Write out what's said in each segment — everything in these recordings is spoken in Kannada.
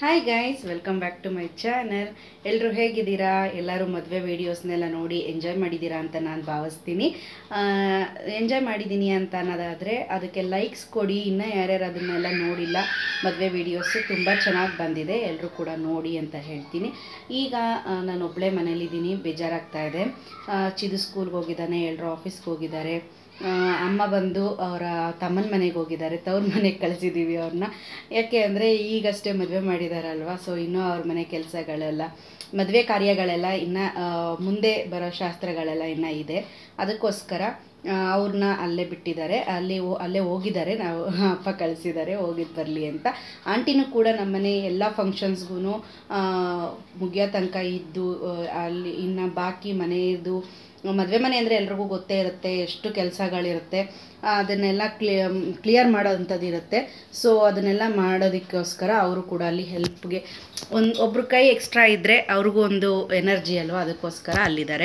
hi guys welcome back to my channel ಎಲ್ಲರೂ ಹೇಗಿದ್ದೀರಾ ಎಲ್ಲರೂ ಮದುವೆ ವೀಡಿಯೋಸ್ನೆಲ್ಲ ನೋಡಿ ಎಂಜಾಯ್ ಮಾಡಿದ್ದೀರಾ ಅಂತ ನಾನು ಭಾವಿಸ್ತೀನಿ ಎಂಜಾಯ್ ಮಾಡಿದ್ದೀನಿ ಅಂತ ಅನ್ನೋದಾದರೆ ಅದಕ್ಕೆ ಲೈಕ್ಸ್ ಕೊಡಿ ಇನ್ನೂ ಯಾರ್ಯಾರು ಅದನ್ನೆಲ್ಲ ನೋಡಿಲ್ಲ ಮದುವೆ ವೀಡಿಯೋಸು ತುಂಬ ಚೆನ್ನಾಗಿ ಬಂದಿದೆ ಎಲ್ಲರೂ ಕೂಡ ನೋಡಿ ಅಂತ ಹೇಳ್ತೀನಿ ಈಗ ಆ, ನಾನು ಒಬ್ಬಳೇ ಮನೇಲಿದ್ದೀನಿ ಬೇಜಾರಾಗ್ತಾ ಇದೆ ಆ, ಚಿದು ಸ್ಕೂಲ್ಗೆ ಹೋಗಿದ್ದಾನೆ ಎಲ್ಲರೂ ಆಫೀಸ್ಗೆ ಹೋಗಿದ್ದಾರೆ ಆ, ಅಮ್ಮ ಬಂದು ಅವರ ತಮ್ಮನ ಮನೆಗೆ ಹೋಗಿದ್ದಾರೆ ತವ್ರ ಮನೆಗೆ ಕಳಿಸಿದ್ದೀವಿ ಅವ್ರನ್ನ ಯಾಕೆ ಅಂದರೆ ಈಗಷ್ಟೇ ಮದುವೆ ಮಾಡಿದಾರಲ್ವ ಸೊ ಇನ್ನೂ ಅವ್ರ ಮನೆ ಕೆಲಸಗಳೆಲ್ಲ ಮದುವೆ ಕಾರ್ಯಗಳೆಲ್ಲ ಇನ್ನು ಮುಂದೆ ಬರೋ ಶಾಸ್ತ್ರಗಳೆಲ್ಲ ಇನ್ನೂ ಇದೆ ಅದಕ್ಕೋಸ್ಕರ ಅವ್ರನ್ನ ಅಲ್ಲೇ ಬಿಟ್ಟಿದ್ದಾರೆ ಅಲ್ಲಿ ಹೋ- ಅಲ್ಲೇ ಹೋಗಿದ್ದಾರೆ ನಾವು ಅಪ್ಪ ಕಳಿಸಿದ್ದಾರೆ ಹೋಗಿದ್ದು ಬರಲಿ ಅಂತ ಆಂಟಿನೂ ಕೂಡ ನಮ್ಮನೆ ಎಲ್ಲ ಫಂಕ್ಷನ್ಸ್ಗೂ ಮುಗಿಯೋ ತನಕ ಇದ್ದು ಆ, ಅಲ್ಲಿ ಇನ್ನು ಬಾಕಿ ಮನೆಯದು ಮದುವೆ ಮನೆ ಅಂದರೆ ಎಲ್ರಿಗೂ ಗೊತ್ತೇ ಇರುತ್ತೆ ಎಷ್ಟು ಕೆಲಸಗಳಿರುತ್ತೆ ಅದನ್ನೆಲ್ಲ ಕ್ಲಿಯ ಕ್ಲಿಯರ್ ಮಾಡೋವಂಥದ್ದು ಇರುತ್ತೆ ಸೊ ಅದನ್ನೆಲ್ಲ ಮಾಡೋದಕ್ಕೋಸ್ಕರ ಅವರು ಕೂಡ ಅಲ್ಲಿ ಹೆಲ್ಪ್ಗೆ ಒಂದು ಒಬ್ರ ಕೈ ಎಕ್ಸ್ಟ್ರಾ ಇದ್ದರೆ ಅವ್ರಿಗೂ ಒಂದು ಎನರ್ಜಿ ಅಲ್ವಾ ಅದಕ್ಕೋಸ್ಕರ ಅಲ್ಲಿದ್ದಾರೆ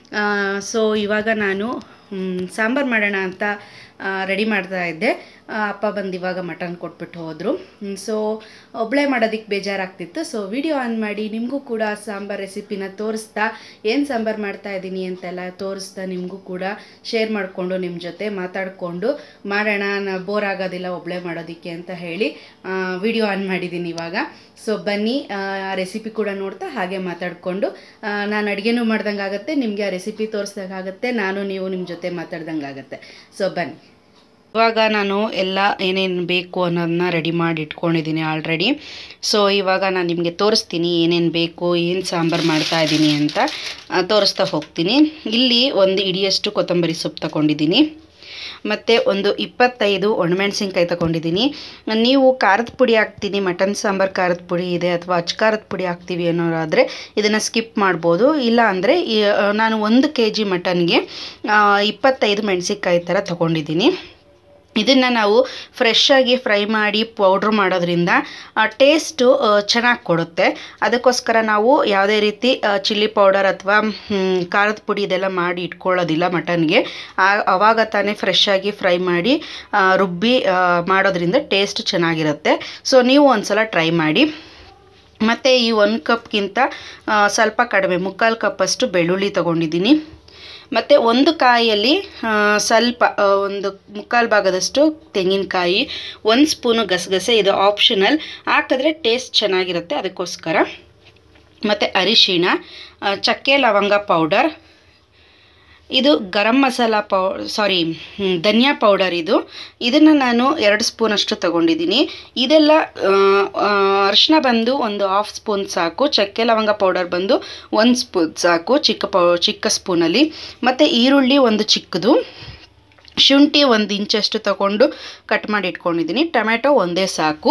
ಸೊ ಇವಾಗ ನಾನು ಸಾಂಬಾರು ಮಾಡೋಣ ಅಂತ ರೆಡಿ ಮಾಡ್ತಾ ಇದ್ದೆ ಆ, ಅಪ್ಪ ಬಂದು ಇವಾಗ ಮಟನ್ ಕೊಟ್ಬಿಟ್ಟು ಹೋದರು ಸೊ ಒಬ್ಬಳೇ ಮಾಡೋದಕ್ಕೆ ಬೇಜಾರಾಗ್ತಿತ್ತು ಸೊ ವಿಡಿಯೋ ಆನ್ ಮಾಡಿ ನಿಮಗೂ ಕೂಡ ಸಾಂಬಾರ್ ರೆಸಿಪಿನ ತೋರಿಸ್ತಾ ಏನು ಸಾಂಬಾರು ಮಾಡ್ತಾ ಇದ್ದೀನಿ ಅಂತೆಲ್ಲ ತೋರಿಸ್ತಾ ನಿಮಗೂ ಕೂಡ ಶೇರ್ ಮಾಡಿಕೊಂಡು ನಿಮ್ಮ ಜೊತೆ ಮಾತಾಡಿಕೊಂಡು ಮಾಡೋಣ ನಾ ಬೋರ್ ಆಗೋದಿಲ್ಲ ಒಬ್ಬಳೇ ಮಾಡೋದಕ್ಕೆ ಅಂತ ಹೇಳಿ ವಿಡಿಯೋ ಆನ್ ಮಾಡಿದ್ದೀನಿ ಇವಾಗ ಸೊ ಬನ್ನಿ ಆ ರೆಸಿಪಿ ಕೂಡ ನೋಡ್ತಾ ಹಾಗೆ ಮಾತಾಡಿಕೊಂಡು ನಾನು ಅಡುಗೆನೂ ಮಾಡ್ದಂಗೆ ಆಗುತ್ತೆ ನಿಮಗೆ ಆ ರೆಸಿಪಿ ತೋರಿಸ್ದಂಗಾಗುತ್ತೆ ನಾನು ನೀವು ನಿಮ್ಮ ಜೊತೆ ಮಾತಾಡ್ದಂಗೆ ಆಗುತ್ತೆ ಸೊ ಬನ್ನಿ ಇವಾಗ ನಾನು ಎಲ್ಲ ಏನೇನು ಬೇಕು ಅನ್ನೋದನ್ನ ರೆಡಿ ಮಾಡಿ ಇಟ್ಕೊಂಡಿದ್ದೀನಿ ಆಲ್ರೆಡಿ ಸೊ ಇವಾಗ ನಾನು ನಿಮಗೆ ತೋರಿಸ್ತೀನಿ ಏನೇನು ಬೇಕು ಏನು ಸಾಂಬಾರು ಮಾಡ್ತಾ ಇದ್ದೀನಿ ಅಂತ ಆ, ತೋರಿಸ್ತಾ ಹೋಗ್ತೀನಿ ಇಲ್ಲಿ ಒಂದು ಇಡಿಯಷ್ಟು ಕೊತ್ತಂಬರಿ ಸೊಪ್ಪು ತಗೊಂಡಿದ್ದೀನಿ ಮತ್ತು ಒಂದು ಇಪ್ಪತ್ತೈದು ಒಣಮೆಣಸಿನ್ಕಾಯಿ ತಗೊಂಡಿದ್ದೀನಿ ನೀವು ಖಾರದ ಪುಡಿ ಹಾಕ್ತೀನಿ ಮಟನ್ ಸಾಂಬಾರು ಖಾರದ ಪುಡಿ ಇದೆ ಅಥವಾ ಅಚ್ಚ ಖಾರದ ಪುಡಿ ಹಾಕ್ತೀವಿ ಅನ್ನೋರಾದರೆ ಇದನ್ನು ಸ್ಕಿಪ್ ಮಾಡ್ಬೋದು ಇಲ್ಲ ಅಂದರೆ ನಾನು ಒಂದು ಕೆ ಜಿ ಮಟನ್ಗೆ ಇಪ್ಪತ್ತೈದು ಮೆಣಸಿನ್ಕಾಯಿ ಥರ ತಗೊಂಡಿದ್ದೀನಿ ಇದನ್ನು ನಾವು ಫ್ರೆಶ್ಶಾಗಿ ಫ್ರೈ ಮಾಡಿ ಪೌಡ್ರ್ ಮಾಡೋದ್ರಿಂದ ಟೇಸ್ಟು ಚೆನ್ನಾಗಿ ಕೊಡುತ್ತೆ ಅದಕ್ಕೋಸ್ಕರ ನಾವು ಯಾವುದೇ ರೀತಿ ಚಿಲ್ಲಿ ಪೌಡರ್ ಅಥವಾ ಖಾರದ ಪುಡಿ ಇದೆಲ್ಲ ಮಾಡಿ ಇಟ್ಕೊಳ್ಳೋದಿಲ್ಲ ಮಟನ್ಗೆ ಆವಾಗ ತಾನೇ ಫ್ರೆಶ್ಶಾಗಿ ಫ್ರೈ ಮಾಡಿ ಆ, ರುಬ್ಬಿ ಆ, ಮಾಡೋದ್ರಿಂದ ಟೇಸ್ಟ್ ಚೆನ್ನಾಗಿರುತ್ತೆ ಸೊ ನೀವು ಒಂದ್ಸಲ ಟ್ರೈ ಮಾಡಿ ಮತ್ತು ಈ ಒಂದು ಕಪ್ಗಿಂತ ಆ, ಸ್ವಲ್ಪ ಕಡಿಮೆ ಮುಕ್ಕಾಲು ಕಪ್ಪಷ್ಟು ಬೆಳ್ಳುಳ್ಳಿ ತೊಗೊಂಡಿದ್ದೀನಿ ಮತ್ತು ಒಂದು ಕಾಯಿಯಲ್ಲಿ ಆ, ಸ್ವಲ್ಪ ಆ, ಒಂದು ಮುಕ್ಕಾಲು ಭಾಗದಷ್ಟು ತೆಂಗಿನಕಾಯಿ ಒಂದು ಸ್ಪೂನು ಗಸಗಸೆ ಇದು ಆಪ್ಷನಲ್ ಹಾಕಿದ್ರೆ ಟೇಸ್ಟ್ ಚೆನ್ನಾಗಿರುತ್ತೆ ಅದಕ್ಕೋಸ್ಕರ ಮತ್ತು ಅರಿಶಿಣ ಆ, ಚಕ್ಕೆ ಲವಂಗ ಪೌಡರ್ ಇದು ಗರಂ ಮಸಾಲ ಪೌ ಸಾರಿ ಧನಿಯಾ ಪೌಡರ್ ಇದು ಇದನ್ನು ನಾನು ಎರಡು ಸ್ಪೂನಷ್ಟು ತಗೊಂಡಿದ್ದೀನಿ ಇದೆಲ್ಲ ಅರಿಶಿನ ಬಂದು ಒಂದು ಹಾಫ್ ಸ್ಪೂನ್ ಸಾಕು ಚಕ್ಕೆ ಲವಂಗ ಪೌಡರ್ ಬಂದು ಒಂದು ಸ್ಪೂನ್ ಸಾಕು ಚಿಕ್ಕ ಪೌ ಚಿಕ್ಕ ಸ್ಪೂನಲ್ಲಿ ಮತ್ತು ಈರುಳ್ಳಿ ಒಂದು ಚಿಕ್ಕದು ಶುಂಠಿ ಒಂದು ಇಂಚಷ್ಟು ತಗೊಂಡು ಕಟ್ ಮಾಡಿ ಇಟ್ಕೊಂಡಿದ್ದೀನಿ ಟೊಮೆಟೊ ಒಂದೇ ಸಾಕು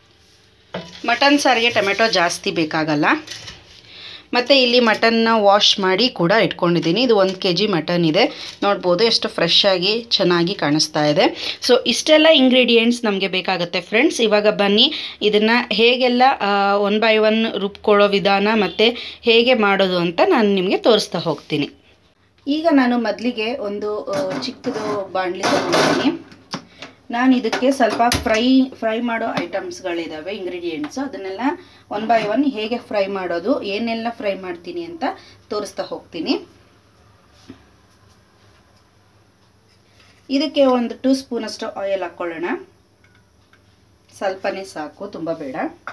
ಮಟನ್ ಸಾರಿಗೆ ಟೊಮೆಟೊ ಜಾಸ್ತಿ ಬೇಕಾಗಲ್ಲ ಮತ್ತು ಇಲ್ಲಿ ಮಟನ್ನ ವಾಶ್ ಮಾಡಿ ಕೂಡ ಇಟ್ಕೊಂಡಿದ್ದೀನಿ ಇದು ಒಂದು ಕೆ ಜಿ ಮಟನ್ ಇದೆ ನೋಡ್ಬೋದು ಎಷ್ಟು ಫ್ರೆಶ್ ಆಗಿ ಚೆನ್ನಾಗಿ ಕಾಣಿಸ್ತಾ ಇದೆ ಸೊ ಇಷ್ಟೆಲ್ಲ ಇಂಗ್ರೀಡಿಯೆಂಟ್ಸ್ ನಮಗೆ ಬೇಕಾಗುತ್ತೆ ಫ್ರೆಂಡ್ಸ್ ಇವಾಗ ಬನ್ನಿ ಇದನ್ನು ಹೇಗೆಲ್ಲ ಒನ್ ಬೈ ಒನ್ ರುಬ್ಕೊಳ್ಳೋ ವಿಧಾನ ಮತ್ತು ಹೇಗೆ ಮಾಡೋದು ಅಂತ ನಾನು ನಿಮಗೆ ತೋರಿಸ್ತಾ ಹೋಗ್ತೀನಿ ಈಗ ನಾನು ಮೊದಲಿಗೆ ಒಂದು ಆ, ಚಿಕ್ಕದು ಬಾಣಲಿ ತಗೊಂಡಿದ್ದೀನಿ ನಾನು ಇದಕ್ಕೆ ಸ್ವಲ್ಪ ಫ್ರೈ ಫ್ರೈ ಮಾಡೋ ಐಟಮ್ಸ್ಗಳಿದ್ದಾವೆ ಇಂಗ್ರೀಡಿಯೆಂಟ್ಸು ಅದನ್ನೆಲ್ಲ ಒನ್ ಬೈ ಒನ್ ಹೇಗೆ ಫ್ರೈ ಮಾಡೋದು ಏನೆಲ್ಲ ಫ್ರೈ ಮಾಡ್ತೀನಿ ಅಂತ ತೋರಿಸ್ತಾ ಹೋಗ್ತೀನಿ ಇದಕ್ಕೆ ಒಂದು ಟೂ ಸ್ಪೂನಷ್ಟು ಆಯಿಲ್ ಹಾಕ್ಕೊಳ್ಳೋಣ ಸ್ವಲ್ಪನೇ ಸಾಕು ತುಂಬ ಬೇಡ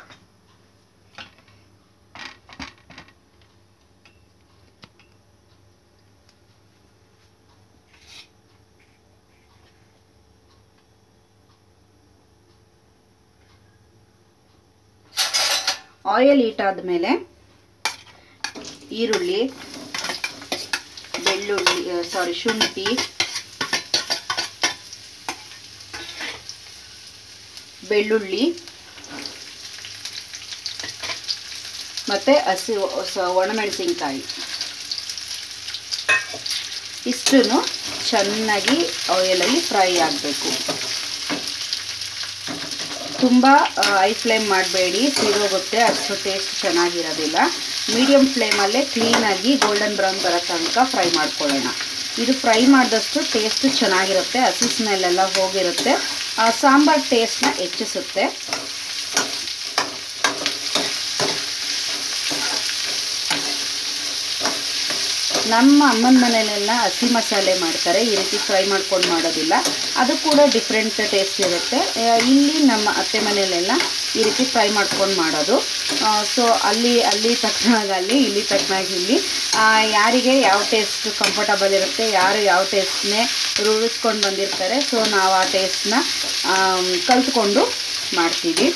ಆಯಿಲ್ ಹೀಟ್ ಆದಮೇಲೆ ಈರುಳ್ಳಿ ಬೆಳ್ಳುಳ್ಳಿ ಸಾರಿ ಶುಂಠಿ ಬೆಳ್ಳುಳ್ಳಿ ಮತ್ತು ಹಸಿ ಸ- ಒಣಮೆಣಸಿನ್ಕಾಯಿ ಇಷ್ಟೂ ಚೆನ್ನಾಗಿ ಆಯಿಲಲ್ಲಿ ಫ್ರೈ ಆಗಬೇಕು ತುಂಬ ಐ ಫ್ಲೇಮ್ ಮಾಡಬೇಡಿ ಸೀದೋಗುತ್ತೆ ಅಷ್ಟು ಟೇಸ್ಟ್ ಚೆನ್ನಾಗಿರೋದಿಲ್ಲ ಮೀಡಿಯಮ್ ಫ್ಲೇಮಲ್ಲೇ ಕ್ಲೀನಾಗಿ ಗೋಲ್ಡನ್ ಬ್ರೌನ್ ಬರೋ ತನಕ ಫ್ರೈ ಮಾಡ್ಕೊಳ್ಳೋಣ ಇದು ಫ್ರೈ ಮಾಡಿದಷ್ಟು ಟೇಸ್ಟ್ ಚೆನ್ನಾಗಿರುತ್ತೆ ಹಸಿ ಸ್ಮೆಲ್ಲೆಲ್ಲ ಹೋಗಿರುತ್ತೆ ಆ ಸಾಂಬಾರ್ ಟೇಸ್ಟ್ನ ಹೆಚ್ಚಿಸುತ್ತೆ ನಮ್ಮ ಅಮ್ಮನ ಮನೆಯಲ್ಲೆಲ್ಲ ಹಸಿ ಮಸಾಲೆ ಮಾಡ್ತಾರೆ ಈ ರೀತಿ ಫ್ರೈ ಮಾಡ್ಕೊಂಡು ಮಾಡೋದಿಲ್ಲ ಅದು ಕೂಡ ಡಿಫ್ರೆಂಟ್ ಟೇಸ್ಟ್ ಇರುತ್ತೆ ಆ, ಇಲ್ಲಿ ನಮ್ಮ ಅತ್ತೆ ಮನೆಯಲ್ಲೆಲ್ಲ ಈ ರೀತಿ ಫ್ರೈ ಮಾಡ್ಕೊಂಡು ಮಾಡೋದು ಸೊ ಅಲ್ಲಿ ಅಲ್ಲಿ ತಕ್ಕನಾಗ ಅಲ್ಲಿ ಇಲ್ಲಿ ತಕ್ಕನಾಗ ಇಲ್ಲಿ ಆ, ಯಾರಿಗೆ ಯಾವ ಟೇಸ್ಟ್ ಕಂಫರ್ಟಬಲ್ ಇರುತ್ತೆ ಯಾರು ಯಾವ ಟೇಸ್ಟ್ನೇ ರೂಢಿಸ್ಕೊಂಡು ಬಂದಿರ್ತಾರೆ ಸೊ ನಾವು ಆ ಟೇಸ್ಟ್ನ ಕಲ್ತ್ಕೊಂಡು ಮಾಡ್ತೀವಿ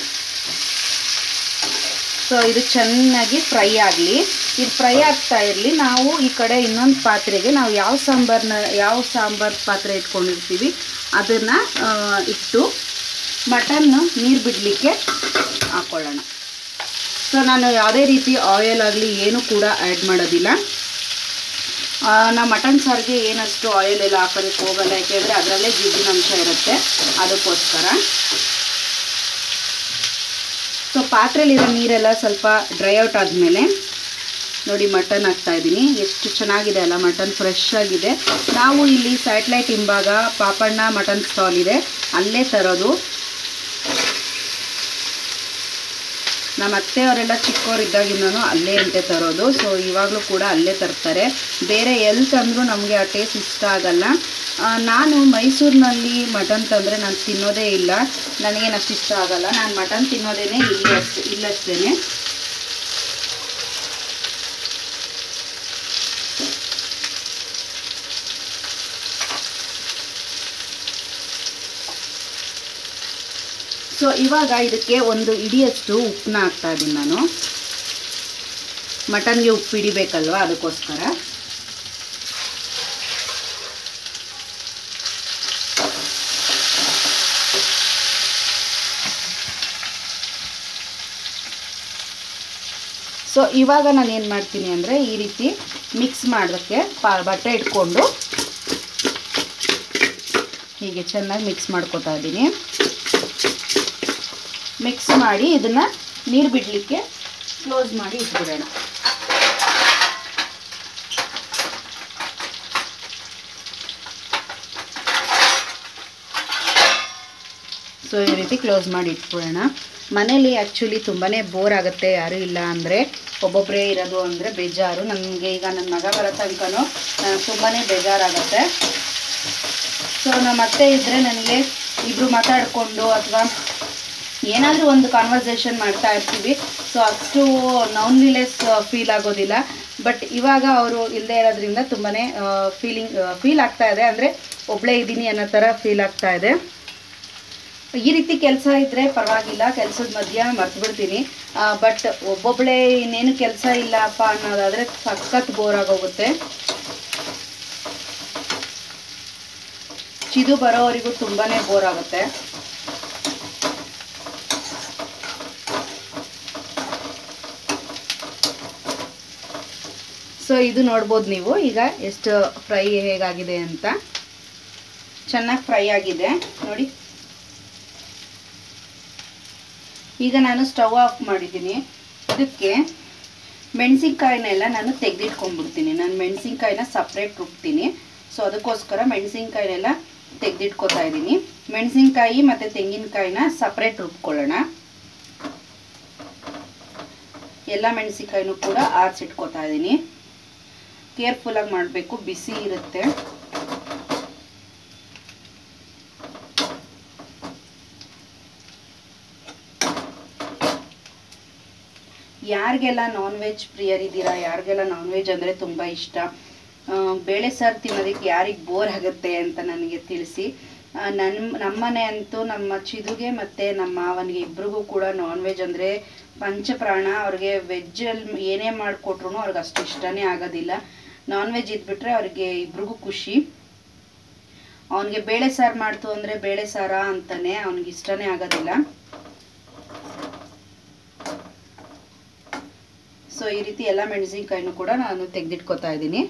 ಸೊ ಇದು ಚೆನ್ನಾಗಿ ಫ್ರೈ ಆಗಲಿ ಇದು ಫ್ರೈ ಆಗ್ತಾ ಇರಲಿ ನಾವು ಈ ಕಡೆ ಇನ್ನೊಂದು ಪಾತ್ರೆಗೆ ನಾವು ಯಾವ ಸಾಂಬಾರನ್ನ ಯಾವ ಸಾಂಬಾರು ಪಾತ್ರೆ ಇಟ್ಕೊಂಡಿರ್ತೀವಿ ಅದನ್ನು ಇಟ್ಟು ಮಟನ್ನು ನೀರು ಬಿಡಲಿಕ್ಕೆ ಹಾಕ್ಕೊಳ್ಳೋಣ ಸೊ ನಾನು ಯಾವುದೇ ರೀತಿ ಆಯಿಲ್ ಆಗಲಿ ಏನೂ ಕೂಡ ಆ್ಯಡ್ ಮಾಡೋದಿಲ್ಲ ಆ, ನಾವು ಮಟನ್ ಸಾರಿಗೆ ಏನಷ್ಟು ಆಯಿಲ್ ಎಲ್ಲ ಹಾಕೋದಕ್ಕೆ ಹೋಗಲ್ಲ ಯಾಕೆಂದರೆ ಅದರಲ್ಲೇ ಜಿಡ್ಡಿನ ಅಂಶ ಇರುತ್ತೆ ಅದಕ್ಕೋಸ್ಕರ ಸೊ ಪಾತ್ರೆಲಿರೋ ನೀರೆಲ್ಲ ಸ್ವಲ್ಪ ಡ್ರೈ ಔಟ್ ಆದಮೇಲೆ ನೋಡಿ ಮಟನ್ ಹಾಕ್ತಾ ಇದ್ದೀನಿ ಎಷ್ಟು ಚೆನ್ನಾಗಿದೆ ಅಲ್ಲ ಮಟನ್ ಫ್ರೆಶ್ ಆಗಿದೆ ನಾವು ಇಲ್ಲಿ ಸ್ಯಾಟ್ಲೈಟ್ ಹಿಂಭಾಗ ಪಾಪಣ್ಣ ಮಟನ್ ಸ್ಟಾಲ್ ಇದೆ ಅಲ್ಲೇ ತರೋದು ನಮ್ಮ ಅತ್ತೆಯವರೆಲ್ಲ ಚಿಕ್ಕವರಿದ್ದಾಗಿಂದನೂ ಅಲ್ಲೇ ಅಂತೆ ತರೋದು ಸೊ ಇವಾಗಲೂ ಕೂಡ ಅಲ್ಲೇ ತರ್ತಾರೆ ಬೇರೆ ಎಲ್ಲಿ ತಂದರೂ ನಮಗೆ ಆ ಟೇಸ್ಟ್ ಇಷ್ಟ ಆಗಲ್ಲ ಆ, ನಾನು ಮೈಸೂರಿನಲ್ಲಿ ಮಟನ್ ತಂದರೆ ನಾನು ತಿನ್ನೋದೇ ಇಲ್ಲ ನನಗೇನು ಅಷ್ಟು ಇಷ್ಟ ಆಗಲ್ಲ ನಾನು ಮಟನ್ ತಿನ್ನೋದೇನೆ ಇಲ್ಲಿ ಅಷ್ಟೇ ಇಲ್ಲಷ್ಟೇ ಸೊ ಇವಾಗ ಇದಕ್ಕೆ ಒಂದು ಇಡಿಯಷ್ಟು ಉಪ್ಪನ್ನ ಹಾಕ್ತಾ ಇದ್ದೀನಿ ನಾನು ಮಟನ್ಗೆ ಉಪ್ಪು ಹಿಡಿಬೇಕಲ್ವ ಅದಕ್ಕೋಸ್ಕರ ಸೊ ಇವಾಗ ನಾನು ಏನು ಮಾಡ್ತೀನಿ ಅಂದರೆ ಈ ರೀತಿ ಮಿಕ್ಸ್ ಮಾಡೋಕ್ಕೆ ಪಾ ಬಟ್ಟೆ ಇಟ್ಕೊಂಡು ಹೀಗೆ ಚೆನ್ನಾಗಿ ಮಿಕ್ಸ್ ಮಾಡ್ಕೊತಾ ಇದ್ದೀನಿ ಮಿಕ್ಸ್ ಮಾಡಿ ಇದನ್ನು ನೀರು ಬಿಡಲಿಕ್ಕೆ ಕ್ಲೋಸ್ ಮಾಡಿ ಇಟ್ಬಿಡೋಣ ಸೊ ಈ ರೀತಿ ಕ್ಲೋಸ್ ಮಾಡಿ ಇಟ್ಬಿಡೋಣ ಮನೇಲಿ ಆ್ಯಕ್ಚುಲಿ ತುಂಬಾ ಬೋರ್ ಆಗುತ್ತೆ ಯಾರೂ ಇಲ್ಲ ಅಂದರೆ ಒಬ್ಬೊಬ್ಬರೇ ಇರೋದು ಅಂದರೆ ಬೇಜಾರು ನನಗೆ ಈಗ ನನ್ನ ಮಗ ಬರೋ ತನಕನೂ ತುಂಬಾ ಬೇಜಾರಾಗುತ್ತೆ ಸೊ ನಮ್ಮ ಅತ್ತೆ ಇದ್ದರೆ ನನಗೆ ಇಬ್ಬರು ಮಾತಾಡಿಕೊಂಡು ಅಥವಾ ಏನಾದರೂ ಒಂದು ಕಾನ್ವರ್ಸೇಷನ್ ಮಾಡ್ತಾ ಇರ್ತೀವಿ ಸೊ ಅಷ್ಟು ಲೋನ್ಲಿನೆಸ್ ಫೀಲ್ ಆಗೋದಿಲ್ಲ ಬಟ್ ಇವಾಗ ಅವರು ಇಲ್ಲದೆ ಇರೋದ್ರಿಂದ ತುಂಬಾ ಫೀಲಿಂಗ್ ಫೀಲ್ ಆಗ್ತಾ ಇದೆ ಅಂದರೆ ಒಬ್ಬಳೇ ಇದ್ದೀನಿ ಅನ್ನೋ ಥರ ಫೀಲ್ ಆಗ್ತಾ ಇದೆ ಈ ರೀತಿ ಕೆಲಸ ಇದ್ದರೆ ಪರವಾಗಿಲ್ಲ ಕೆಲಸದ ಮಧ್ಯ ಮರ್ತು ಬಿಡ್ತೀನಿ ಬಟ್ ಒಬ್ಬೊಬ್ಬಳೇ ಇನ್ನೇನು ಕೆಲಸ ಇಲ್ಲಪ್ಪ ಅನ್ನೋದಾದರೆ ಸಖತ್ ಬೋರ್ ಆಗೋಗುತ್ತೆ ಚಿದು ಬರೋವರೆಗೂ ತುಂಬಾ ಬೋರ್ ಆಗುತ್ತೆ ಸೊ ಇದು ನೋಡ್ಬೋದು ನೀವು ಈಗ ಎಷ್ಟು ಫ್ರೈ ಹೇಗಾಗಿದೆ ಅಂತ ಚೆನ್ನಾಗಿ ಫ್ರೈ ಆಗಿದೆ ನೋಡಿ ಈಗ ನಾನು ಸ್ಟವ್ ಆಫ್ ಮಾಡಿದ್ದೀನಿ ಇದಕ್ಕೆ ಮೆಣಸಿನ್ಕಾಯಿನೆಲ್ಲ ನಾನು ತೆಗೆದಿಟ್ಕೊಂಡ್ಬಿಡ್ತೀನಿ ನಾನು ಮೆಣಸಿನ್ಕಾಯಿನ ಸಪ್ರೇಟ್ ರುಬ್ತೀನಿ ಸೊ ಅದಕ್ಕೋಸ್ಕರ ಮೆಣಸಿನ್ಕಾಯಿನೆಲ್ಲ ತೆಗೆದಿಟ್ಕೊತಾ ಇದ್ದೀನಿ ಮೆಣಸಿನ್ಕಾಯಿ ಮತ್ತು ತೆಂಗಿನಕಾಯಿನ ಸಪ್ರೇಟ್ ರುಬ್ಕೊಳ್ಳೋಣ ಎಲ್ಲ ಮೆಣಸಿನ್ಕಾಯಿನೂ ಕೂಡ ಆರಿಸಿಟ್ಕೊತಾ ಇದ್ದೀನಿ ಕೇರ್ಫುಲ್ಲಾಗಿ ಮಾಡಬೇಕು ಬಿಸಿ ಇರುತ್ತೆ ಯಾರಿಗೆಲ್ಲ ನಾನ್ ವೆಜ್ ಪ್ರಿಯರಿದ್ದೀರಾ ಯಾರಿಗೆಲ್ಲ ನಾನ್ ವೆಜ್ ಅಂದರೆ ತುಂಬ ಇಷ್ಟ ಆ, ಬೇಳೆ ಸಾರು ತಿನ್ನೋದಕ್ಕೆ ಯಾರಿಗೆ ಬೋರ್ ಆಗುತ್ತೆ ಅಂತ ನನಗೆ ತಿಳಿಸಿ ಆ, ನನ್ನ ನಮ್ಮನೆ ಅಂತೂ ನಮ್ಮ ಚಿದುಗೆ ಮತ್ತು ನಮ್ಮ ಮಾವನಿಗೆ ಇಬ್ರಿಗೂ ಕೂಡ ನಾನ್ ವೆಜ್ ಅಂದರೆ ಪಂಚಪ್ರಾಣ ಅವ್ರಿಗೆ ವೆಜ್ಜಲ್ಲಿ ಏನೇ ಮಾಡಿಕೊಟ್ರು ಅವ್ರಿಗೆ ಅಷ್ಟು ಇಷ್ಟನೇ ಆಗೋದಿಲ್ಲ ನಾನ್ ವೆಜ್ ಇದ್ಬಿಟ್ರೆ ಅವ್ರಿಗೆ ಇಬ್ರಿಗೂ ಖುಷಿ ಅವನಿಗೆ ಬೇಳೆ ಸಾರು ಮಾಡ್ತು ಅಂದರೆ ಬೇಳೆ ಸಾರ ಅಂತಾನೆ ಅವ್ನಿಗೆ ಇಷ್ಟನೇ ಆಗೋದಿಲ್ಲ ಸೊ ಈ ರೀತಿ ಎಲ್ಲ ಮೆಣಸಿನ್ಕಾಯಿನೂ ಕೂಡ ನಾನು ತೆಗೆದಿಟ್ಕೊತಾ ಇದ್ದೀನಿ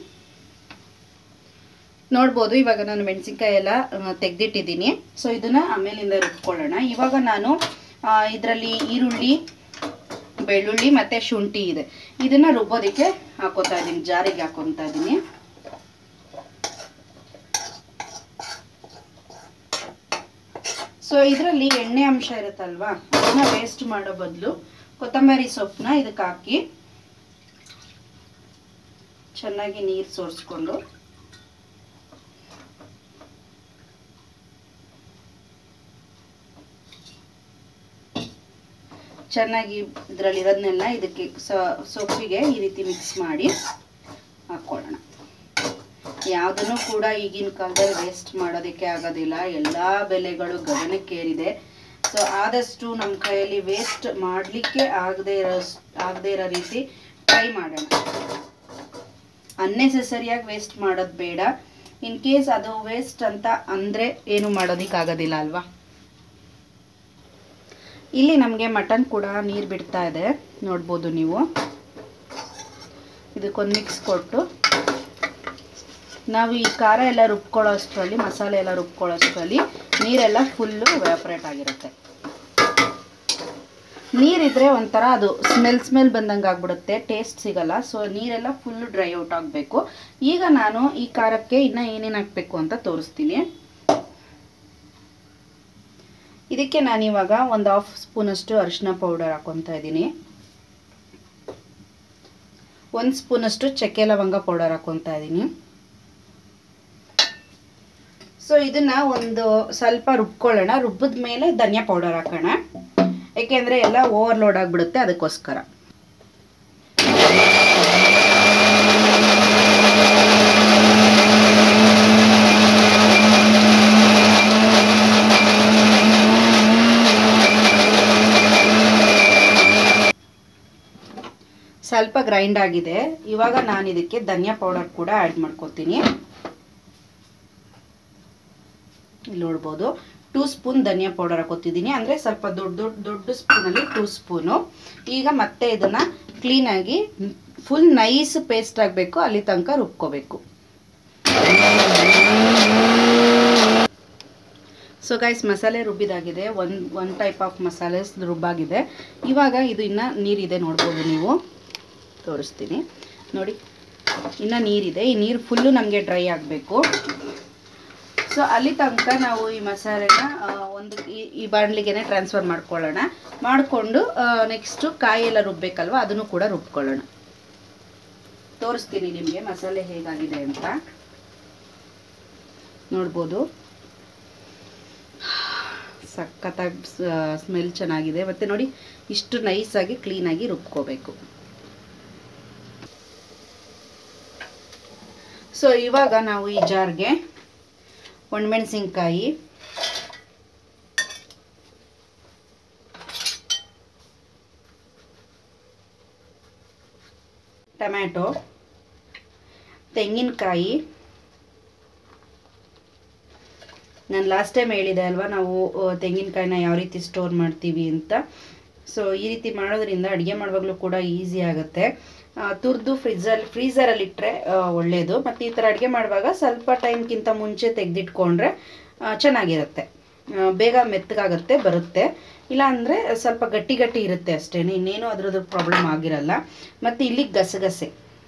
ನೋಡ್ಬೋದು ಇವಾಗ ನಾನು ಮೆಣಸಿನ್ಕಾಯಿ ಎಲ್ಲ ತೆಗೆದಿಟ್ಟಿದ್ದೀನಿ ಸೊ ಇದನ್ನ ಆಮೇಲಿಂದ ರುಬ್ಕೊಳ್ಳೋಣ ಇವಾಗ ನಾನು ಇದರಲ್ಲಿ ಈರುಳ್ಳಿ ಬೆಳ್ಳುಳ್ಳಿ ಮತ್ತು ಶುಂಠಿ ಇದೆ ಇದನ್ನ ರುಬ್ಬೋದಕ್ಕೆ ಹಾಕೋತಾ ಇದ್ದೀನಿ ಜಾರಿಗೆ ಹಾಕೊತಾ ಇದ್ದೀನಿ ಸೊ ಇದರಲ್ಲಿ ಎಣ್ಣೆ ಅಂಶ ಇರುತ್ತಲ್ವಾ ಅದನ್ನ ವೇಸ್ಟ್ ಮಾಡೋ ಬದಲು ಕೊತ್ತಂಬರಿ ಸೊಪ್ಪನ್ನ ಇದಕ್ಕೆ ಹಾಕಿ ಚೆನ್ನಾಗಿ ನೀರು ಸೋರಿಸ್ಕೊಂಡು ಚೆನ್ನಾಗಿ ಇದರಲ್ಲಿರೋದನ್ನೆಲ್ಲ ಇದಕ್ಕೆ ಸೊಪ್ಪಿಗೆ ಈ ರೀತಿ ಮಿಕ್ಸ್ ಮಾಡಿ ಹಾಕ್ಕೊಳ್ಳೋಣ ಯಾವುದನ್ನು ಕೂಡ ಈಗಿನ ಕಾಲದಲ್ಲಿ ವೇಸ್ಟ್ ಮಾಡೋದಕ್ಕೆ ಆಗೋದಿಲ್ಲ ಎಲ್ಲ ಬೆಲೆಗಳು ಗಗನಕ್ಕೇರಿದೆ ಸೊ ಆದಷ್ಟು ನಮ್ಮ ಕೈಯಲ್ಲಿ ವೇಸ್ಟ್ ಮಾಡಲಿಕ್ಕೆ ಆಗದೆ ಇರೋ ಆಗದೆ ಇರೋ ರೀತಿ ಟ್ರೈ ಮಾಡೋಣ ಅನ್ನೆಸೆಸರಿಯಾಗಿ ವೇಸ್ಟ್ ಮಾಡೋದು ಬೇಡ ಇನ್ ಕೇಸ್ ಅದು ವೇಸ್ಟ್ ಅಂತ ಅಂದರೆ ಏನು ಮಾಡೋದಕ್ಕಾಗೋದಿಲ್ಲ ಅಲ್ವಾ ಇಲ್ಲಿ ನಮಗೆ ಮಟನ್ ಕೂಡ ನೀರು ಬಿಡ್ತಾ ಇದೆ ನೋಡ್ಬೋದು ನೀವು ಇದಕ್ಕೊಂದು ಮಿಕ್ಸ್ ಕೊಟ್ಟು ನಾವು ಈ ಖಾರ ಎಲ್ಲ ರುಬ್ಕೊಳ್ಳೋ ಅಷ್ಟರಲ್ಲಿ ಮಸಾಲೆ ಎಲ್ಲ ರುಬ್ಕೊಳ್ಳೋ ಅಷ್ಟರಲ್ಲಿ ನೀರೆಲ್ಲ ಫುಲ್ಲು ವ್ಯಾಪ್ರೇಟ್ ಆಗಿರುತ್ತೆ ನೀರಿದ್ರೆ ಒಂಥರ ಅದು ಸ್ಮೆಲ್ ಸ್ಮೆಲ್ ಬಂದಂಗೆ ಆಗ್ಬಿಡುತ್ತೆ ಟೇಸ್ಟ್ ಸಿಗಲ್ಲ ಸೊ ನೀರೆಲ್ಲ ಫುಲ್ಲು ಡ್ರೈ ಔಟ್ ಆಗಬೇಕು ಈಗ ನಾನು ಈ ಖಾರಕ್ಕೆ ಇನ್ನು ಏನೇನು ಹಾಕಬೇಕು ಅಂತ ತೋರಿಸ್ತೀನಿ ಇದಕ್ಕೆ ನಾನಿವಾಗ ಒಂದು ಹಾಫ್ ಸ್ಪೂನಷ್ಟು ಅರಿಶಿನ ಪೌಡರ್ ಹಾಕೊತಾ ಇದ್ದೀನಿ ಒಂದು ಸ್ಪೂನಷ್ಟು ಚಕ್ಕೆ ಲವಂಗ ಪೌಡರ್ ಹಾಕೊತಾ ಇದ್ದೀನಿ ಸೊ ಇದನ್ನ ಒಂದು ಸ್ವಲ್ಪ ರುಬ್ಕೊಳ್ಳೋಣ ರುಬ್ಬಿದ ಮೇಲೆ ಧನಿಯಾ ಪೌಡರ್ ಹಾಕೋಣ ಏಕೆಂದರೆ ಎಲ್ಲ ಓವರ್ಲೋಡ್ ಆಗಿಬಿಡುತ್ತೆ ಅದಕ್ಕೋಸ್ಕರ ಸ್ವಲ್ಪ ಗ್ರೈಂಡ್ ಆಗಿದೆ ಇವಾಗ ನಾನು ಇದಕ್ಕೆ ಧನಿಯಾ ಪೌಡರ್ ಕೂಡ ಆ್ಯಡ್ ಮಾಡ್ಕೊತೀನಿ ಇಲ್ಲಿ ನೋಡ್ಬೋದು ಟೂ ಸ್ಪೂನ್ ಧನಿಯಾ ಪೌಡರ್ ಹಾಕೋತಿದ್ದೀನಿ ಅಂದರೆ ಸ್ವಲ್ಪ ದೊಡ್ಡ ದೊಡ್ಡ ದೊಡ್ಡ ಸ್ಪೂನಲ್ಲಿ ಟೂ ಸ್ಪೂನು ಈಗ ಮತ್ತೆ ಇದನ್ನು ಕ್ಲೀನಾಗಿ ಫುಲ್ ನೈಸ್ ಪೇಸ್ಟ್ ಆಗಬೇಕು ಅಲ್ಲಿ ತನಕ ರುಬ್ಕೋಬೇಕು ಸೊ ಗೈಸ್ ಮಸಾಲೆ ರುಬ್ಬಿದಾಗಿದೆ ಒನ್ ಒನ್ ಟೈಪ್ ಆಫ್ ಮಸಾಲೆ ರುಬ್ಬಾಗಿದೆ ಇವಾಗ ಇದು ಇನ್ನೂ ನೀರಿದೆ ನೋಡ್ಬೋದು ನೀವು ತೋರಿಸ್ತೀನಿ ನೋಡಿ ಇನ್ನು ನೀರಿದೆ ಈ ನೀರು ಫುಲ್ಲು ನಮಗೆ ಡ್ರೈ ಆಗಬೇಕು ಸೊ ಅಲ್ಲಿ ತನಕ ನಾವು ಈ ಮಸಾಲೆನ ಒಂದು ಈ ಬಾಣಲಿಗೆ ಟ್ರಾನ್ಸ್ಫರ್ ಮಾಡ್ಕೊಳ್ಳೋಣ ಮಾಡಿಕೊಂಡು ನೆಕ್ಸ್ಟು ಕಾಯಿ ಎಲ್ಲ ರುಬ್ಬೇಕಲ್ವ ಅದನ್ನು ಕೂಡ ರುಬ್ಕೊಳ್ಳೋಣ ತೋರಿಸ್ತೀನಿ ನಿಮಗೆ ಮಸಾಲೆ ಹೇಗಾಗಿದೆ ಅಂತ ನೋಡ್ಬೋದು ಸಖತ್ತಾಗಿ ಸ್ಮೆಲ್ ಚೆನ್ನಾಗಿದೆ ಮತ್ತು ನೋಡಿ ಇಷ್ಟು ನೈಸಾಗಿ ಕ್ಲೀನಾಗಿ ರುಬ್ಕೋಬೇಕು ಸೊ ಇವಾಗ ನಾವು ಈ ಜಾರ್ಗೆ ಒಣಮೆಣಸಿನ್ಕಾಯಿ ಟೊಮ್ಯಾಟೊ ತೆಂಗಿನಕಾಯಿ ನಾನು ಲಾಸ್ಟ್ ಟೈಮ್ ಹೇಳಿದೆ ಅಲ್ವಾ ನಾವು ತೆಂಗಿನಕಾಯಿನ ಯಾವ ರೀತಿ ಸ್ಟೋರ್ ಮಾಡ್ತೀವಿ ಅಂತ ಸೊ ಈ ರೀತಿ ಮಾಡೋದ್ರಿಂದ ಅಡುಗೆ ಮಾಡುವಾಗಲೂ ಕೂಡ ಈಸಿ ಆಗುತ್ತೆ ತುರಿದು ಫ್ರಿಜ್ಜಲ್ಲಿ ಫ್ರೀಝರಲ್ಲಿ ಇಟ್ಟರೆ ಒಳ್ಳೆಯದು ಮತ್ತು ಈ ಥರ ಅಡುಗೆ ಮಾಡುವಾಗ ಸ್ವಲ್ಪ ಟೈಮ್ಗಿಂತ ಮುಂಚೆ ತೆಗೆದಿಟ್ಕೊಂಡ್ರೆ ಚೆನ್ನಾಗಿರುತ್ತೆ ಬೇಗ ಮೆತ್ತಗಾಗುತ್ತೆ ಬರುತ್ತೆ ಇಲ್ಲ ಅಂದರೆ ಸ್ವಲ್ಪ ಗಟ್ಟಿ ಗಟ್ಟಿ ಇರುತ್ತೆ ಅಷ್ಟೇ ಇನ್ನೇನು ಅದರದ್ದು ಪ್ರಾಬ್ಲಮ್ ಆಗಿರಲ್ಲ ಮತ್ತು ಇಲ್ಲಿ ಗಸಗಸೆ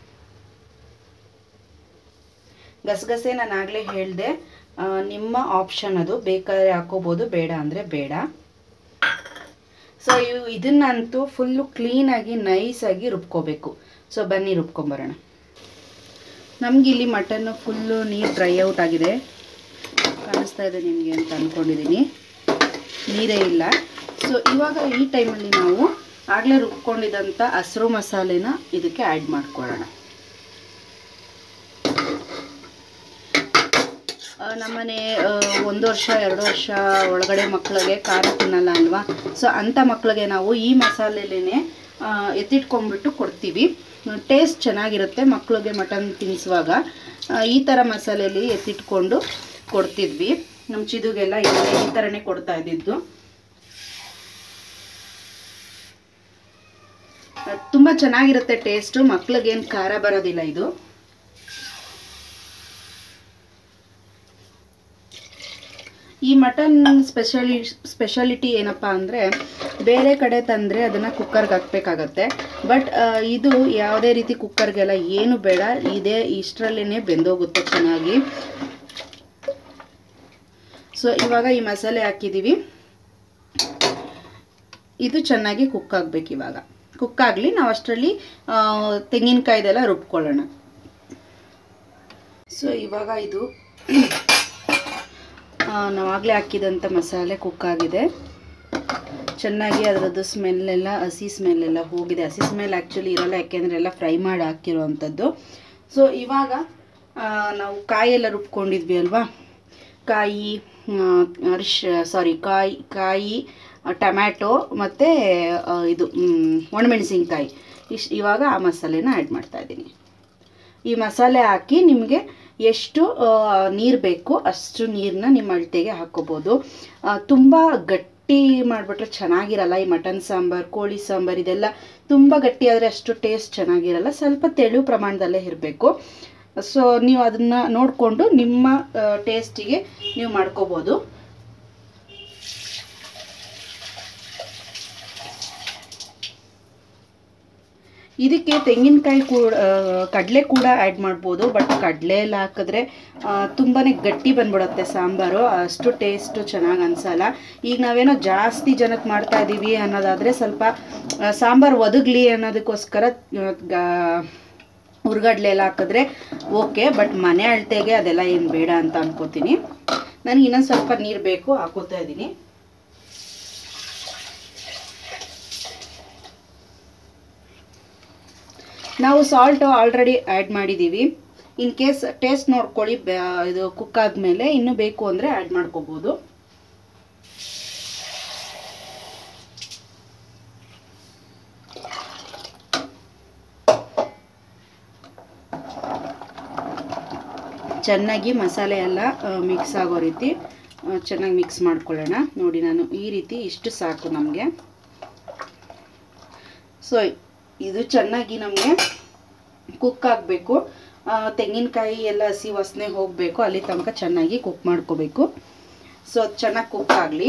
ಗಸಗಸೆ ನಾನು ಆಗಲೇ ಹೇಳಿದೆ ನಿಮ್ಮ ಆಪ್ಷನ್ ಅದು ಬೇಕಾದ್ರೆ ಹಾಕೋಬೋದು ಬೇಡ ಅಂದರೆ ಬೇಡ ಸೊ ಇವು ಇದನ್ನಂತೂ ಫುಲ್ಲು ಕ್ಲೀನಾಗಿ ನೈಸಾಗಿ ರುಬ್ಕೋಬೇಕು ಸೊ ಬನ್ನಿ ರುಬ್ಕೊಂಬರೋಣ ನಮ್ಗೆ ಇಲ್ಲಿ ಮಟನ್ನು ಫುಲ್ಲು ನೀರು ಡ್ರೈ ಔಟ್ ಆಗಿದೆ ಕಾಣಿಸ್ತಾ ಇದೆ ನಿಮಗೆ ಅಂತ ಅಂದ್ಕೊಂಡಿದ್ದೀನಿ ನೀರೇ ಇಲ್ಲ ಸೊ ಇವಾಗ ಈ ಟೈಮಲ್ಲಿ ನಾವು ಆಗಲೇ ರುಬ್ಕೊಂಡಿದ್ದಂಥ ಹಸಿರು ಮಸಾಲೆನ ಇದಕ್ಕೆ ಆ್ಯಡ್ ಮಾಡ್ಕೊಳ್ಳೋಣ ನಮ್ಮನೆ ಒಂದು ವರ್ಷ ಎರಡು ವರ್ಷ ಒಳಗಡೆ ಮಕ್ಕಳಿಗೆ ಖಾರ ತಿನ್ನಲ್ಲ ಅಲ್ವಾ ಸೊ ಅಂಥ ಮಕ್ಕಳಿಗೆ ನಾವು ಈ ಮಸಾಲೆಲೇ ಎತ್ತಿಟ್ಕೊಂಡ್ಬಿಟ್ಟು ಕೊಡ್ತೀವಿ ಟೇಸ್ಟ್ ಚೆನ್ನಾಗಿರುತ್ತೆ ಮಕ್ಕಳಿಗೆ ಮಟನ್ ತಿನ್ನಿಸುವಾಗ ಈ ಥರ ಮಸಾಲೆಯಲ್ಲಿ ಎತ್ತಿಟ್ಕೊಂಡು ಕೊಡ್ತಿದ್ವಿ ನಮ್ಮ ಚಿದುಗೆಲ್ಲ ಈ ಥರನೇ ಕೊಡ್ತಾ ಇದ್ದಿದ್ದು ತುಂಬ ಚೆನ್ನಾಗಿರುತ್ತೆ ಟೇಸ್ಟು ಮಕ್ಳಿಗೇನು ಖಾರ ಬರೋದಿಲ್ಲ ಇದು ಈ ಮಟನ್ ಸ್ಪೆಷಲಿ ಸ್ಪೆಷಾಲಿಟಿ ಏನಪ್ಪ ಅಂದರೆ ಬೇರೆ ಕಡೆ ತಂದರೆ ಅದನ್ನು ಕುಕ್ಕರ್ಗೆ ಹಾಕಬೇಕಾಗತ್ತೆ ಬಟ್ ಇದು ಯಾವುದೇ ರೀತಿ ಕುಕ್ಕರ್ಗೆಲ್ಲ ಏನು ಬೇಡ ಇದೇ ಇಷ್ಟರಲ್ಲೇ ಬೆಂದೋಗುತ್ತೆ ಚೆನ್ನಾಗಿ ಸೊ ಇವಾಗ ಈ ಮಸಾಲೆ ಹಾಕಿದ್ದೀವಿ ಇದು ಚೆನ್ನಾಗಿ ಕುಕ್ ಆಗಬೇಕು ಇವಾಗ ಕುಕ್ ಆಗಲಿ ನಾವು ಅಷ್ಟರಲ್ಲಿ ತೆಂಗಿನಕಾಯ್ದೆಲ್ಲ ರುಬ್ಕೊಳ್ಳೋಣ ಸೊ ಇವಾಗ ಇದು ನಾವಾಗಲೇ ಹಾಕಿದಂಥ ಮಸಾಲೆ ಕುಕ್ ಆಗಿದೆ ಚೆನ್ನಾಗಿ ಅದರದ್ದು ಸ್ಮೆಲ್ಲೆಲ್ಲ ಹಸಿ ಸ್ಮೆಲ್ಲೆಲ್ಲ ಹೋಗಿದೆ ಹಸಿ ಸ್ಮೆಲ್ ಆ್ಯಕ್ಚುಲಿ ಇರೋಲ್ಲ ಯಾಕೆಂದರೆ ಎಲ್ಲ ಫ್ರೈ ಮಾಡಿ ಹಾಕಿರೋವಂಥದ್ದು ಸೊ ಇವಾಗ ಆ, ನಾವು ಕಾಯೆಲ್ಲ ರುಬ್ಕೊಂಡಿದ್ವಿ ಅಲ್ವಾ ಕಾಯಿ ಅರಿಶ್ ಸಾರಿ ಕಾಯಿ ಕಾಯಿ ಟೊಮ್ಯಾಟೊ ಮತ್ತು ಇದು ಮ್, ಒಣಮೆಣಸಿನ್ಕಾಯಿ ಇಷ್ಟು ಇವಾಗ ಆ ಮಸಾಲೆನ ಆ್ಯಡ್ ಮಾಡ್ತಾ ಇದ್ದೀನಿ ಈ ಮಸಾಲೆ ಹಾಕಿ ನಿಮಗೆ ಎಷ್ಟು ನೀರು ಬೇಕು ಅಷ್ಟು ನೀರನ್ನ ನಿಮ್ಮ ಅಳತೆಗೆ ಹಾಕ್ಕೋಬೋದು ತುಂಬ ಗಟ್ಟಿ ಮಾಡಿಬಿಟ್ರೆ ಚೆನ್ನಾಗಿರಲ್ಲ ಈ ಮಟನ್ ಸಾಂಬಾರು ಕೋಳಿ ಸಾಂಬಾರು ಇದೆಲ್ಲ ತುಂಬ ಗಟ್ಟಿ ಆದರೆ ಅಷ್ಟು ಟೇಸ್ಟ್ ಚೆನ್ನಾಗಿರಲ್ಲ ಸ್ವಲ್ಪ ತೆಳು ಪ್ರಮಾಣದಲ್ಲೇ ಇರಬೇಕು ಸೊ ನೀವು ಅದನ್ನು ನೋಡಿಕೊಂಡು ನಿಮ್ಮ ಟೇಸ್ಟಿಗೆ ನೀವು ಮಾಡ್ಕೋಬೋದು ಇದಕ್ಕೆ ತೆಂಗಿನಕಾಯಿ ಕೂಡ ಕಡಲೆ ಕೂಡ ಆ್ಯಡ್ ಮಾಡ್ಬೋದು ಬಟ್ ಕಡಲೆ ಎಲ್ಲ ಹಾಕಿದ್ರೆ ತುಂಬಾ ಗಟ್ಟಿ ಬಂದ್ಬಿಡುತ್ತೆ ಸಾಂಬಾರು ಅಷ್ಟು ಟೇಸ್ಟು ಚೆನ್ನಾಗಿ ಅನಿಸಲ್ಲ ಈಗ ನಾವೇನೋ ಜಾಸ್ತಿ ಜನಕ್ಕೆ ಮಾಡ್ತಾ ಇದ್ದೀವಿ ಅನ್ನೋದಾದರೆ ಸ್ವಲ್ಪ ಆ, ಸಾಂಬಾರು ಒದಗಲಿ ಅನ್ನೋದಕ್ಕೋಸ್ಕರ ಆ, ಗಾ- ಹುರ್ಗಡ್ಲೆ ಎಲ್ಲ ಹಾಕಿದ್ರೆ ಓಕೆ ಬಟ್ ಮನೆ ಅಳತೆಗೆ ಅದೆಲ್ಲ ಏನು ಬೇಡ ಅಂತ ಅನ್ಕೋತೀನಿ ನನಗೆ ಇನ್ನೊಂದು ಸ್ವಲ್ಪ ನೀರು ಬೇಕು ಹಾಕೋತಾ ಇದ್ದೀನಿ ನಾವು ಸಾಲ್ಟು ಆಲ್ರೆಡಿ ಆ್ಯಡ್ ಮಾಡಿದ್ದೀವಿ ಇನ್ ಕೇಸ್ ಟೇಸ್ಟ್ ನೋಡ್ಕೊಳ್ಳಿ ಬೆ- ಇದು ಕುಕ್ ಆದಮೇಲೆ ಇನ್ನೂ ಬೇಕು ಅಂದರೆ ಆ್ಯಡ್ ಮಾಡ್ಕೋಬೋದು ಚೆನ್ನಾಗಿ ಮಸಾಲೆ ಎಲ್ಲ ಮಿಕ್ಸ್ ಆಗೋ ರೀತಿ ಆ, ಚೆನ್ನಾಗಿ ಮಿಕ್ಸ್ ಮಾಡ್ಕೊಳ್ಳೋಣ ನೋಡಿ ನಾನು ಈ ರೀತಿ ಇಷ್ಟು ಸಾಕು ನಮಗೆ ಸೊ ಇದು ಚೆನ್ನಾಗಿ ನಮಗೆ ಕುಕ್ ಆಗಬೇಕು ತೆಂಗಿನಕಾಯಿ ಎಲ್ಲ ಹಸಿ ವಾಸನೆ ಹೋಗಬೇಕು ಅಲ್ಲಿ ತನಕ ಚೆನ್ನಾಗಿ ಕುಕ್ ಮಾಡ್ಕೋಬೇಕು ಸೊ ಅದು ಚೆನ್ನಾಗಿ ಕುಕ್ ಆಗಲಿ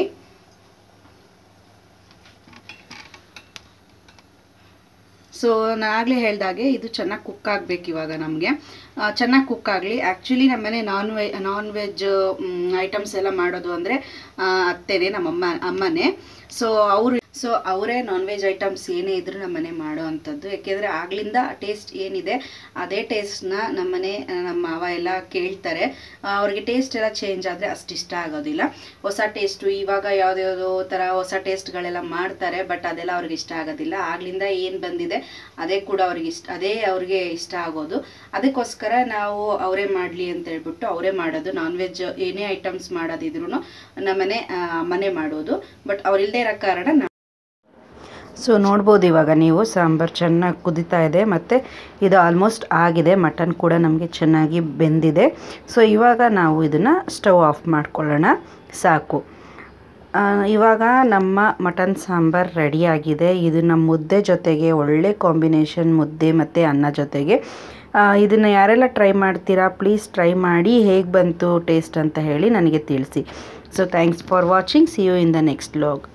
ಸೊ ನಾನಾಗಲೇ ಹೇಳ್ದಾಗೆ ಇದು ಚೆನ್ನಾಗಿ ಕುಕ್ ಆಗಬೇಕು ಇವಾಗ ನಮಗೆ ಚೆನ್ನಾಗಿ ಕುಕ್ ಆಗಲಿ ಆ್ಯಕ್ಚುಲಿ ನಮ್ಮನೆ ನಾನ್ ವೆ ನಾನ್ ವೆಜ್ ಐಟಮ್ಸ್ ಎಲ್ಲ ಮಾಡೋದು ಅಂದರೆ ಅತ್ತೆನೇ ನಮ್ಮಮ್ಮ ಅಮ್ಮನೇ ಸೊ ಅವರು ಸೊ ಅವರೇ ನಾನ್ ವೆಜ್ ಐಟಮ್ಸ್ ಏನೇ ಇದ್ರೂ ನಮ್ಮನೆ ಮಾಡೋ ಅಂಥದ್ದು ಯಾಕೆಂದರೆ ಆಗ್ಲಿಂದ ಟೇಸ್ಟ್ ಏನಿದೆ ಅದೇ ಟೇಸ್ಟ್ನ ನಮ್ಮನೆ ಆ, ನಮ್ಮ ಮಾವ ಎಲ್ಲ ಕೇಳ್ತಾರೆ ಆ, ಅವ್ರಿಗೆ ಟೇಸ್ಟ್ ಎಲ್ಲ ಚೇಂಜ್ ಆದರೆ ಅಷ್ಟು ಇಷ್ಟ ಆಗೋದಿಲ್ಲ ಹೊಸ ಟೇಸ್ಟು ಇವಾಗ ಯಾವುದ್ಯಾವುದೋ ಥರ ಹೊಸ ಟೇಸ್ಟ್ಗಳೆಲ್ಲ ಮಾಡ್ತಾರೆ ಬಟ್ ಅದೆಲ್ಲ ಅವ್ರಿಗೆ ಇಷ್ಟ ಆಗೋದಿಲ್ಲ ಆಗ್ಲಿಂದ ಏನು ಬಂದಿದೆ ಅದೇ ಕೂಡ ಅವ್ರಿಗೆ ಇಷ್ಟ ಅದೇ ಅವ್ರಿಗೆ ಇಷ್ಟ ಆಗೋದು ಅದಕ್ಕೋಸ್ಕರ ನಾವು ಅವರೇ ಮಾಡಲಿ ಅಂತ ಹೇಳ್ಬಿಟ್ಟು ಅವರೇ ಮಾಡೋದು ನಾನ್ ವೆಜ್ ಏನೇ ಐಟಮ್ಸ್ ಮಾಡೋದಿದ್ರು ನಮ್ಮನೆ ಆ, ಅಮ್ಮನೇ ಮಾಡೋದು ಬಟ್ ಅವ್ರಿಲ್ಲದೆ ಇರೋ ಕಾರಣ ನಾ ಸೊ ನೋಡ್ಬೋದು ಇವಾಗ ನೀವು ಸಾಂಬಾರು ಚೆನ್ನಾಗಿ ಕುದೀತಾ ಇದೆ ಮತ್ತು ಇದು ಆಲ್ಮೋಸ್ಟ್ ಆಗಿದೆ ಮಟನ್ ಕೂಡ ನಮಗೆ ಚೆನ್ನಾಗಿ ಬೆಂದಿದೆ ಸೊ ಇವಾಗ ನಾವು ಇದನ್ನು ಸ್ಟವ್ ಆಫ್ ಮಾಡ್ಕೊಳ್ಳೋಣ ಸಾಕು ಆ, ಇವಾಗ ನಮ್ಮ ಮಟನ್ ಸಾಂಬಾರು ರೆಡಿಯಾಗಿದೆ ಇದು ನಮ್ಮ ಮುದ್ದೆ ಜೊತೆಗೆ ಒಳ್ಳೆ ಕಾಂಬಿನೇಷನ್ ಮುದ್ದೆ ಮತ್ತು ಅನ್ನ ಜೊತೆಗೆ ಇದನ್ನು ಯಾರೆಲ್ಲ ಟ್ರೈ ಮಾಡ್ತೀರಾ ಪ್ಲೀಸ್ ಟ್ರೈ ಮಾಡಿ ಹೇಗೆ ಬಂತು ಟೇಸ್ಟ್ ಅಂತ ಹೇಳಿ ನನಗೆ ತಿಳಿಸಿ so thanks for watching see you in the next log